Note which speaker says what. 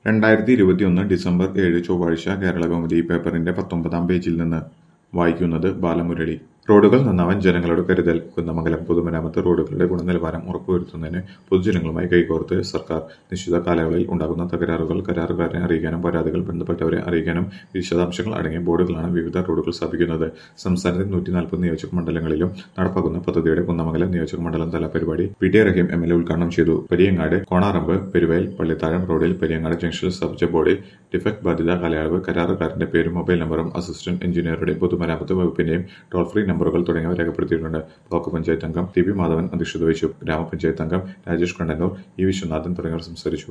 Speaker 1: രണ്ടായിരത്തി ഇരുപത്തിയൊന്ന് ഡിസംബർ ഏഴ് ചൊവ്വാഴ്ച കേരളകൗമുദി പേപ്പറിന്റെ പത്തൊമ്പതാം പേജിൽ നിന്ന് വായിക്കുന്നത് ബാലമുരളി റോഡുകൾ നന്നാവാൻ ജനങ്ങളോട് കരുതൽ കുന്നമംഗലം പൊതുമരാമത്ത് റോഡുകളുടെ ഗുണനിലവാരം ഉറപ്പുവരുത്തുന്നതിന് പൊതുജനങ്ങളുമായി കൈകോർത്ത് സർക്കാർ നിശ്ചിത കാലയളവിൽ ഉണ്ടാകുന്ന തകരാറുകൾ കരാറുകാരനെ അറിയിക്കാനും പരാതികൾ ബന്ധപ്പെട്ടവരെ അറിയിക്കാനും വിശദാംശങ്ങൾ അടങ്ങിയ ബോർഡുകളാണ് വിവിധ റോഡുകൾ സ്ഥാപിക്കുന്നത് സംസ്ഥാനത്തെ നൂറ്റി നാൽപ്പത് നിയോജക മണ്ഡലങ്ങളിലും നടപ്പാക്കുന്ന പദ്ധതിയുടെ കുന്നമംഗലം നിയോജക മണ്ഡലം തല പരിപാടി P T Rahim M L A ഉദ്ഘാടനം ചെയ്തു പെരിയങ്ങാട് കോണാറമ്പ് പെരുവയൽ പള്ളിത്താഴം റോഡിൽ പെരിയങ്ങാട് ജംഗ്ഷനിൽ സ്ഥാപിച്ച ബോർഡിൽ ഡിഫക്ട് ബാധിത കാലയളവ് കരാറുകാരന്റെ പേരും മൊബൈൽ നമ്പറും അസിസ്റ്റന്റ് എഞ്ചിനീയറുടെയും പൊതുമരാമത്ത് വകുപ്പിന്റെയും ടോൾ ഫ്രീ നമ്പറുകൾ തുടങ്ങിയവ രേഖപ്പെടുത്തിയിട്ടുണ്ട് ബ്ലോക്ക് പഞ്ചായത്ത് അംഗം ടി പി മാധവൻ അധ്യക്ഷത വഹിച്ചു ഗ്രാമപഞ്ചായത്ത് അംഗം രാജേഷ് കണ്ടന്നൂർ ഇ വിശ്വനാഥൻ തുടങ്ങിയവർ സംസാരിച്ചു